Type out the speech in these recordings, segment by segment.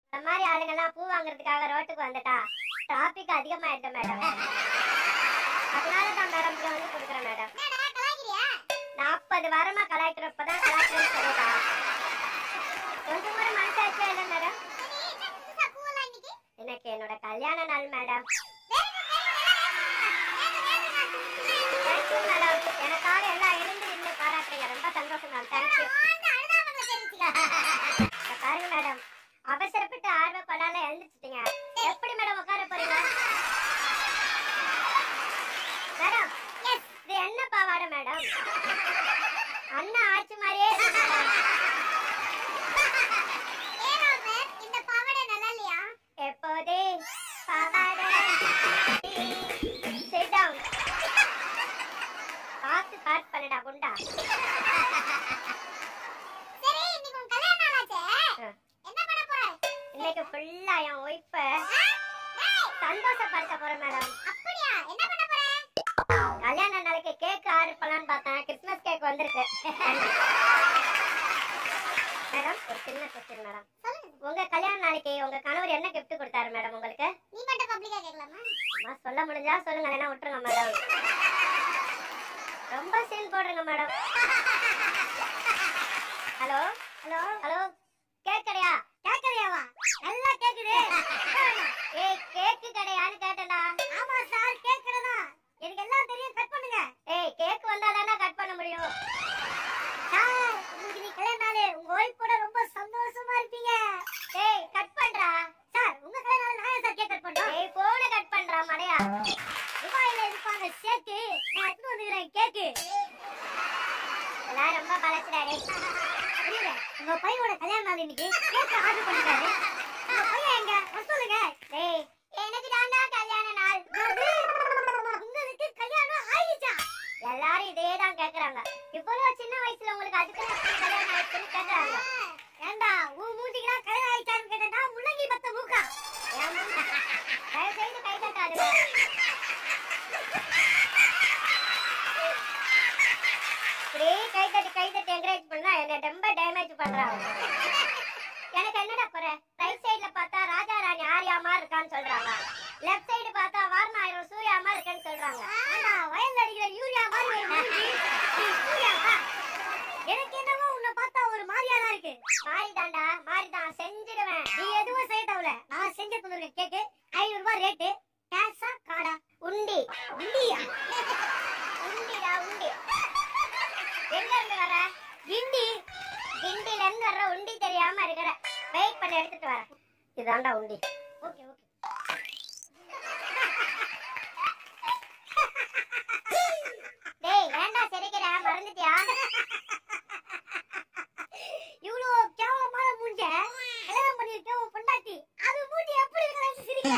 இந்த மாதிரி ஆளுங்கெல்லாம் பூ வாங்குறதுக்காக ரோட்டுக்கு வந்துட்டா டிராபிக் அதிகமாயிடுது மேடம் அதனால தான் மேடம் இங்க வந்து கொடுக்குறேன் மேடம் நாற்பது வாரமா கலாய்க்கிறப்பதான் கலாய்க்கிறேன்னு சொல்லுதா கொஞ்சம் கூட மனசாட்சியா இல்லை மேடம் எனக்கு என்னோட கல்யாண நாள் மேடம் தேங்க்யூ மேடம் எனக்காக எல்லாம் இருந்து நின்று பாராட்டுறீங்க ரொம்ப சந்தோஷம் மேம் தேங்க்யூ பாருங்க மேடம் அவசரப்பட்டு ஆர்வ கொள்ளால எழுந்துச்சிட்டீங்க எப்படி மேடம் உட்கார போறீங்க மேடம் இது என்ன பாவாடை மேடம் அண்ணா ஆச்சு மாதிரியே இருக்கு madam. எப்போதே பாவாடை sit down பார்த்து ஸ்டார்ட் பண்ணுடா குண்டா இன்னைக்கு ஃபுல்லா என் ஒய்ஃப சந்தோஷப்படுத்த போறேன் மேடம் கல்யாண நாளைக்கு கேக் ஆர்டர் பண்ணலாம்னு பார்த்தேன் கிறிஸ்மஸ் கேக் வந்திருக்கு மேடம் ஒரு சின்ன கொஸ்டின் மேடம் உங்க கல்யாண நாளைக்கு உங்க கணவர் என்ன gift கொடுத்தாரு மேடம் உங்களுக்கு அம்மா, சொல்ல முடிஞ்சா சொல்லுங்க இல்லைன்னா விட்டுருங்க மேடம் ரொம்ப சீன் போடுங்க madam hello hello hello cake கடையா கேக் கடையாவா நல்லா கேக்குது ஏய் கேக் கடையான்னு கேட்டேன்டா ஆமா சார் கேக் கடை தான் எனக்கு எல்லாம் தெரியும் கட் பண்ணுங்க ஏய் கேக் வந்தா தானே கட் பண்ண முடியும் சார் உங்களுக்கு நீ கல்யாண நாள் உங்க ஒய்ஃப் கூட ரொம்ப சந்தோஷமா இருப்பீங்க ஏய் கட் பண்றா சார் உங்க கல்யாண நாள் நான் சார் கேக் கட் பண்றோம் ஏய் போன கட் பண்றா மடையா துபாயில இருப்பாங்க சேக்கு நான் எடுத்து வந்துக்கிறேன் கேக்கு எல்லாம் ரொம்ப பழச்சுடாரு புரியல உங்க பையனோட கல்யாண நாள் இன்னைக்கு கேக் ஆர்டர் பண்ணிட்டாரு உங்க பையன் எங்க வர சொல்லுங்க டேய் எனக்கு தாண்டா கல்யாண நாள் உங்களுக்கு கல்யாணம் ஆயிடுச்சா எல்லாரும் இதே தான் கேக்குறாங்க இவ்வளவு சின்ன வயசுல உங்களுக்கு அதுக்கு கல்யாணம் ஆயிடுச்சுன்னு கேக்குறாங்க ஏண்டா உன் மூஞ்சிக்கு கல்யாணம் ஆயிடுச்சான்னு கேட்டா முள்ளங்கி பத்த மூக்கா ஏன் மூஞ்சி? தயவு செய்து கை தட்டாது இப்படியே கை தட்டி கை தட்டி என்கரேஜ் பண்ணா என்ன ரொம்ப டேமேஜ் பண்றாங்க எனக்கு என்னடா குறை ரைட் சைடுல பார்த்தா ராஜா ராணி ஆரியா மாதிரி இருக்கான்னு சொல்றாங்க லெஃப்ட் சைடு பார்த்தா வாரணாயிரம் சூர்யா மாதிரி இருக்கேன்னு சொல்றாங்க ஆனா வயல்ல அடிக்கிற யூரியா மாதிரி ஒரு மூஞ்சி நீ சூர்யாவா? எனக்கு என்னவோ உன்னை பார்த்தா ஒரு மாதிரியா தான் இருக்கு மாறிதான்டா மாறிதான் செஞ்சிடுவேன் நீ எதுவும் செய்ய தேவையில்ல நான் செஞ்சு தந்துருக்கேன் கேக்கு ஐநூறு ரூபாய் ரேட்டு கேஷா காடா உண்டி உண்டியா உண்டிடா உண்டி எங்க இருந்து வர கிண்டி கிண்டில இருந்து வர்ற உண்டி தெரியாம இருக்கிற வெயிட் பண்ணி எடுத்துட்டு வரேன் இதாண்டா உண்டி ஓகே ஓகே டேய் ஏன்டா சிரிக்கிற மறந்துட்டியா இவ்வளோ கேவலமான மூஞ்ச கல்யாணம் பண்ணிருக்க உன் பொண்டாட்டி அது மூஞ்சி எப்படி இருக்கணும் சிரிக்க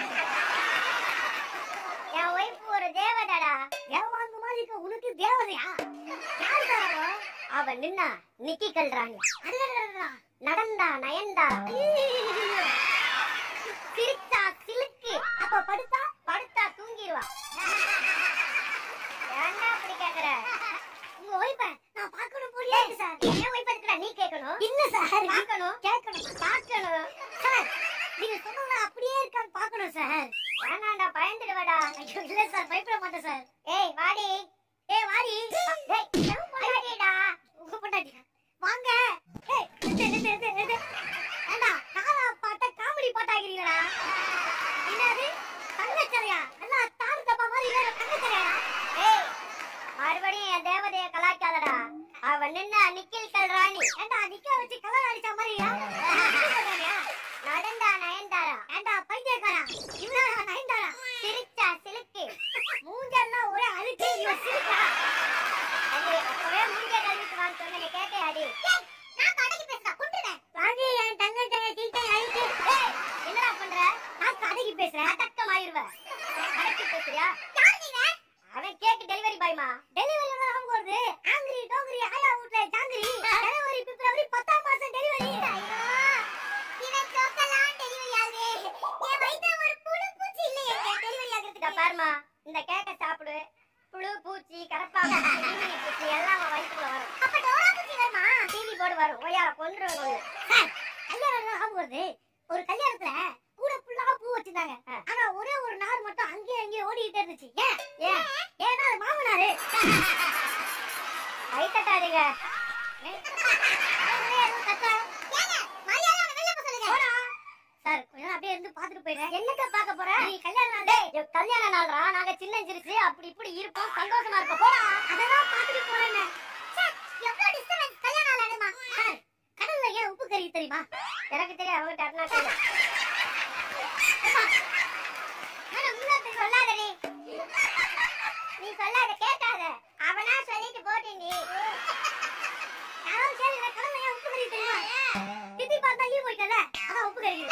என் ஒய்ஃப் ஒரு தேவதாடா தேவாங்க மாதிரி இருக்க உனக்கு தேவதையா யாரு தரவோ அவ நின்னா நிக்கி கல்றாங்க நடந்தா நயன்தா சிரிச்சா சிலுக்கு அப்ப படுத்தா படுத்தா தூங்கிடுவா ஏன்டா அப்படி கேக்குற உங்க ஒய்ஃப நான் பார்க்கணும் போலியே சார் என்ன ஒய்ஃப் இருக்கடா நீ கேட்கணும் இல்ல சார் பார்க்கணும் கேட்கணும் பார்க்கணும் சார் நீங்க சொன்னது அப்படியே இருக்கான்னு பார்க்கணும் சார் வேணாண்டா பயந்துடுவாடா ஐயோ இல்ல சார் பயப்பட மாட்டேன் சார் ஏய் வாடி ஏய் வாடி டேய் வாடிடா உங்க பொண்டாட்டியா வாங்க ஏய் நிறுத்து, நிறுத்து, நிறுத்து, நிறுத்து. ஏண்டா காலா பாட்ட காமெடி பாட்டாகிறீங்களா என்னது தங்கச்சரையா நல்லா தாறு தப்பா மாதிரி வேற தங்கச்சரையா ஏய் மறுபடியும் என் தேவதைய கலாய்க்காதடா அவ நின்ன நிக்கில் கல்ராணி ஏண்டா நிக்க வச்சு கலர் அடிச்ச மாதிரியா நடந்தா நயன்தாரா ஏண்டா பைத்தியக்காரா இவனா நயன்தாரா சிரிச்சா சிலுக்கு மூஞ்செல்லாம் ஒரே அழுக்கு இவ சிரிக்கா அது அப்பவே மூஞ்ச கழுவிட்டு வான்னு சொன்ன நீ கேட்டையாடி நான் கடைக்கு பேசுறா கொண்டுறேன் வாங்கி என் தங்கச்சரைய தீட்டை அழிச்சு ஏய் என்னடா பண்ற நான் கடைக்கு பேசுறேன் அடக்கமாயிருவ கடைக்கு பேசுறியா யார் நீங்க அவன் கேக் டெலிவரி பாய்மா டெலிவரி எல்லாம் அவங்க வருது ஆங்கிரி டோங்கிரி ஆயா வீட்ல ஜாங்கிரி ஜனவரி பிப்ரவரி பத்தாம் மாசம் டெலிவரி இவன் சோக்கெல்லாம் டெலிவரி ஆகுது என் வயித்துல ஒரு புழு பூச்சி இல்லையே டெலிவரி ஆகிறதுக்கு பாருமா இந்த கேக்க சாப்பிடு புழு பூச்சி கரப்பாம்பூச்சி ஈமினி பூச்சி எல்லாம் அவன் வயிற்றுல வரும் அப்ப டோரா பூச்சி வருமா டிவி போர்டு வரும் ஒய்யா கொன்று கல்யாணம் ஆகும் வருது ஒரு கல்யாணத்துல கூட ஃபுல்லா பூ வச்சிருந்தாங்க ஆனா ஒரே ஒரு நார் மட்டும் அங்கேயும் அங்கேயும் ஓடிக்கிட்டே இருந்துச்சு ஏன் ஏன் ஏன்னா அது மாமனாரு கை தட்டாதீங்க சார் கொஞ்ச நேரம் அப்படியே இருந்து பாத்துட்டு போயிடுறேன் என்னத்த பார்க்க போற நீ கல்யாண நாள் டேய் கல்யாண நாள்ரா நாங்க சின்ன சிரிச்சு அப்படி இப்படி இருப்போம் சந்தோஷமா இருப்போம் போடா அதெல்லாம் பாத்துட்டு போறேன்னு எவ்வளவு டிஸ்டர்பன்ஸ் கல்யாண நாள் ஆடுமா சார் கடல்ல ஏன் உப்பு கறி தெரியுமா எனக்கு தெரியும் அவங்க டர்னா தெரியும் ஆனா முன்னாடி சொல்லாதடி நீ சொல்லாத கேட்காத அவனா சொல்லிட்டு போட்டி நீ யாரும் சரி கடல்ல ஏன் உப்பு கறி தெரியுமா திட்டி பார்த்தா லீவ் போயிட்டல அதான் உப்பு கறி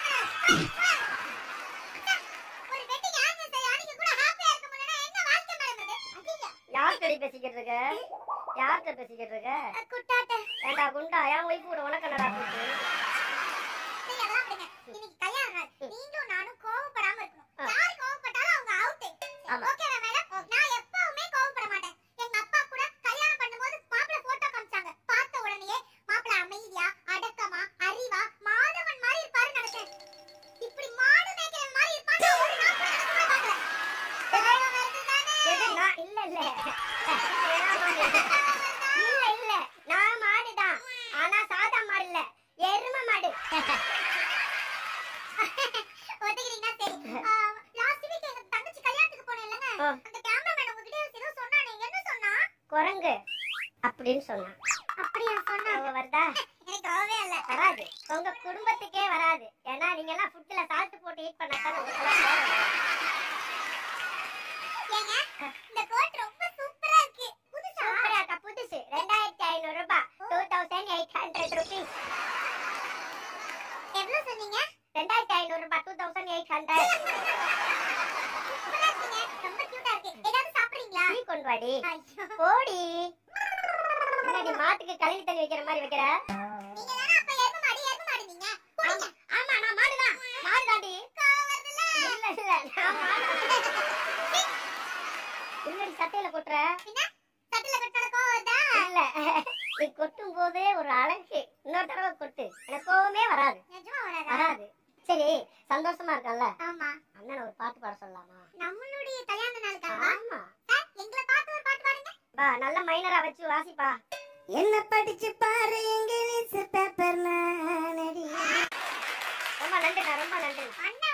ஒரு வெட்டிக்கு ஆன்சர் செய்ய அன்னைக்கு கூட ஹாப்பியா இருக்க முடியல என்ன வாழ்க்கை மேடம் இது யார்கிட்ட பேசிக்கிட்டு இருக்க யார்கிட்ட பேசிக்கிட்டு இருக்க குட்டாட்ட ஏண்டா குண்டா என் ஒய்ஃப் கூட உனக்கு என்னடா கூத்து நீங்க அதெல்லாம் விடுங்க இன்னைக்கு கல்யாண நாள் நீங்களும் நானும் கோவப்படாம இருக்கணும் ஆ. யார் கோவப்பட்டாலும் அவங்க அவுட் ஆமா. ஓகேவா மேடம் நான் எப்பவுமே கோவப்பட மாட்டேன் எங்க அப்பா கூட கல்யாணம் பண்ணும்போது மாப்பிள்ளை போட்டோ காமிச்சாங்க பார்த்த உடனே மாப்பிள்ளை அமைதியா அடக்கமா அறிவா மாதவன் மாதிரி இருப்பாரு நினைச்சேன் இப்படி மாடு மேய்க்கிற மாதிரி இருப்பான்னு ஒரு நாள் கூட நினைச்சு கூட பார்க்கல. கோவம் வருதுதானே? எது நான் இல்ல இல்ல இல்ல இல்ல நான் மாடுதான் ஆனா சாதா மாடு இல்ல எரும மாடு ஒத்துக்கிறீங்கன்னா சரி. ஆ, last week எங்க தங்கச்சி கல்யாணத்துக்கு போனேன் இல்லைங்க? ஆ. அந்த cameraman உங்ககிட்ட ஏதோ சொன்னானே, என்ன சொன்னா? குரங்கு அப்படின்னு சொன்னான் அப்படியா சொன்னா? அவ வருதா எனக்கு வரவே இல்ல. வராது உங்க குடும்பத்துக்கே வராது ஏன்னா நீங்க எல்லாம் ஃபுட்ல சால்ட் போட்டு ஈட் பண்ணாதான் உங்களுக்கெல்லாம் கோவம் வரும். ஏங்க, இந்த coat ரொம்ப சூப்பரா இருக்கு. புதுசா? சூப்பரா இருக்கா புதுசு ரெண்டாயிரத்தி ஐநூறு ரூபாய் two thousand eight hundred rupees எவ்வளவு சொன்னீங்க? ரெண்டாயிரத்தி ஐநூறு ரூபாய் டூ தௌசண்ட் எயிட் ஹண்ட்ரட் சூப்பரா இருக்குங்க. ரொம்ப cute ஆ இருக்கு. ஏதாவது சாப்பிடுறீங்களா? நீ கொண்டு வாடி ஐயோ. போடி என்னடி மாட்டுக்கு கழுவி தண்ணி வைக்கிற மாதிரி வைக்கிற நீங்க தானே அப்ப எருமை மாடு, எருமை மாடுனீங்க. போடுங்க. ஆமா நான் மாடுதான் மாடுதாண்டி கோவம் வருதுல்ல? இல்ல இல்ல நான் மாடு இல்லடி சட்டையில கொட்டுற என்ன? சட்டில கட்டின கோவம் வருதா? இல்ல நீ கொட்டும் போதே ஒரு அழகு இன்னொரு தடவை கொட்டு எனக்கு கோவமே வராது நிஜமா வராதா? வராது சரி சந்தோஷமா இருக்கல்ல ஆமா. அண்ணன் ஒரு பாட்டு பாட சொல்லலாமா நம்மளுடைய கல்யாண நாளுக்காகவா? ஆமா சார், எங்களை பார்த்து ஒரு பாட்டு பாடுங்க பா நல்ல மைனரா வச்சு வாசிப்பா என்ன படிச்சு பாரு இங்கிலீஷ் பேப்பர்ல நடி ரொம்ப நன்றிண்ணா ரொம்ப நன்றி அண்ணா